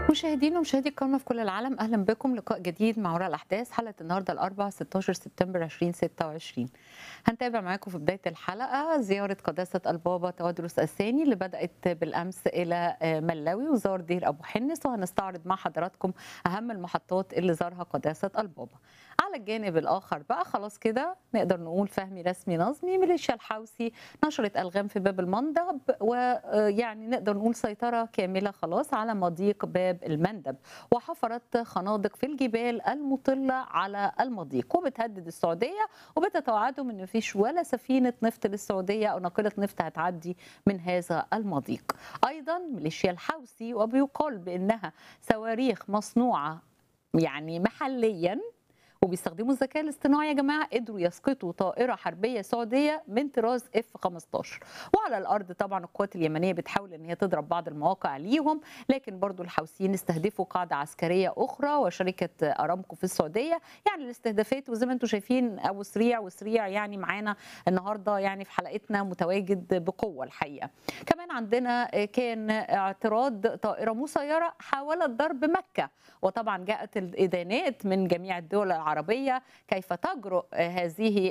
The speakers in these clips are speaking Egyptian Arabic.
مشاهدينا ومشاهدي الكرامة في كل العالم أهلا بكم لقاء جديد مع وراء الأحداث حلقة النهاردة الأربعاء 16 سبتمبر 2026 هنتابع معاكم في بداية الحلقة زيارة قداسة البابا تودرس الثاني اللي بدأت بالأمس إلى ملاوي وزار دير أبو حنس وهنستعرض مع حضراتكم أهم المحطات اللي زارها قداسة البابا على الجانب الآخر بقى خلاص كده نقدر نقول فهمي رسمي نظمي ميليشيا الحوثي نشرت ألغام في باب المندب ويعني نقدر نقول سيطرة كاملة خلاص على مضيق باب المندب وحفرت خنادق في الجبال المطلة على المضيق وبتهدد السعودية وبتتوعدهم ان مفيش ولا سفينة نفط للسعودية او ناقلة نفط هتعدي من هذا المضيق ايضا ميليشيا الحوثي وبيقال بانها صواريخ مصنوعة يعني محليا وبيستخدموا الذكاء الاصطناعي يا جماعه قدروا يسقطوا طائره حربيه سعوديه من طراز اف 15 وعلى الارض طبعا القوات اليمنيه بتحاول ان هي تضرب بعض المواقع ليهم لكن برضو الحوثيين استهدفوا قاعده عسكريه اخرى وشركه ارامكو في السعوديه يعني الاستهدافات وزي ما انتم شايفين ابو سريع وسريع يعني معانا النهارده يعني في حلقتنا متواجد بقوه الحقيقه كمان عندنا كان اعتراض طائره مسيره حاولت ضرب مكه وطبعا جاءت الادانات من جميع الدول العربيه كيف تجرؤ هذه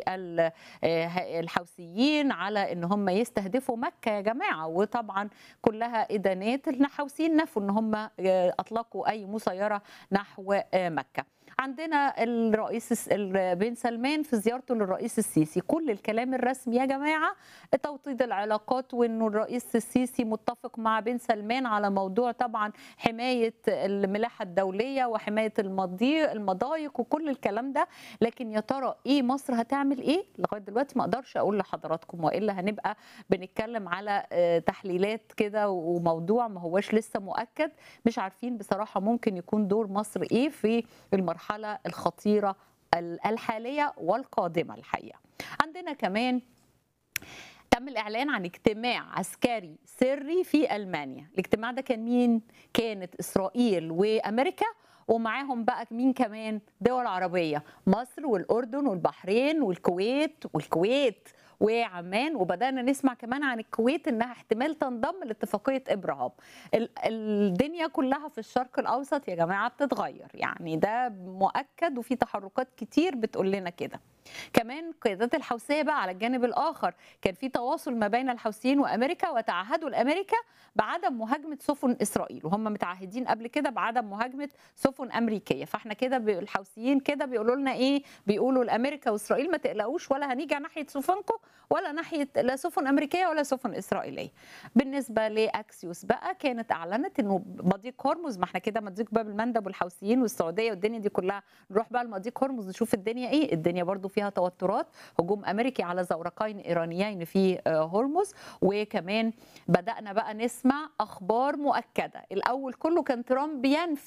الحوثيين على ان هم يستهدفوا مكه يا جماعه وطبعا كلها ادانات الحوثيين نفوا ان هم اطلقوا اي مسيره نحو مكه عندنا الرئيس بن سلمان في زيارته للرئيس السيسي كل الكلام الرسمي يا جماعه توطيد العلاقات وانه الرئيس السيسي متفق مع بن سلمان على موضوع طبعا حمايه الملاحه الدوليه وحمايه المضايق وكل الكلام ده لكن يا ترى ايه مصر هتعمل ايه لغايه دلوقتي ما اقدرش اقول لحضراتكم والا هنبقى بنتكلم على تحليلات كده وموضوع ما هوش لسه مؤكد مش عارفين بصراحه ممكن يكون دور مصر ايه في المرحله المرحله الخطيره الحاليه والقادمه الحقيقه. عندنا كمان تم الاعلان عن اجتماع عسكري سري في المانيا، الاجتماع ده كان مين؟ كانت اسرائيل وامريكا ومعاهم بقى مين كمان؟ دول عربيه، مصر والاردن والبحرين والكويت والكويت وعمان وبدانا نسمع كمان عن الكويت انها احتمال تنضم لاتفاقيه ابراهام الدنيا كلها في الشرق الاوسط يا جماعه بتتغير يعني ده مؤكد وفي تحركات كتير بتقول لنا كده كمان قيادات الحوثيه بقى على الجانب الاخر كان في تواصل ما بين الحوثيين وامريكا وتعهدوا لامريكا بعدم مهاجمه سفن اسرائيل وهم متعهدين قبل كده بعدم مهاجمه سفن امريكيه فاحنا كده الحوثيين كده بيقولوا لنا ايه بيقولوا لامريكا واسرائيل ما تقلقوش ولا هنيجي ناحيه سفنكم ولا ناحيه لا سفن امريكيه ولا سفن اسرائيليه بالنسبه لاكسيوس بقى كانت اعلنت انه مضيق هرمز ما احنا كده مضيق باب المندب والحوثيين والسعوديه والدنيا دي كلها نروح بقى لمضيق هرمز نشوف الدنيا ايه الدنيا برضو فيها توترات هجوم امريكي على زورقين ايرانيين في هرمز وكمان بدانا بقى نسمع اخبار مؤكده الاول كله كان ترامب ينفي